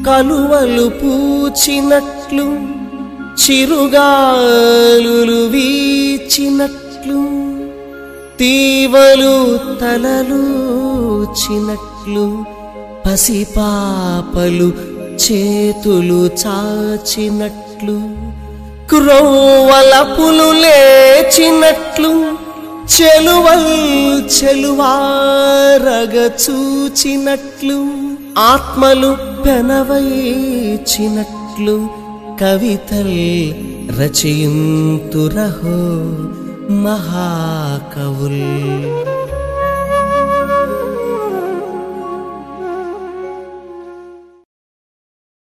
కలువలు పూచినట్లు చిరుగాలులు వీచినట్లు తీవలు తలలోచినట్లు పసిపాపలు చేతులు చాచినట్లు క్రోవలపులు లేచినట్లు చెలువల్ చెలువారగ చూచినట్లు ఆత్మలు పెనవైచినట్లు కవితల్ రచయింతురహో మహాకవుల్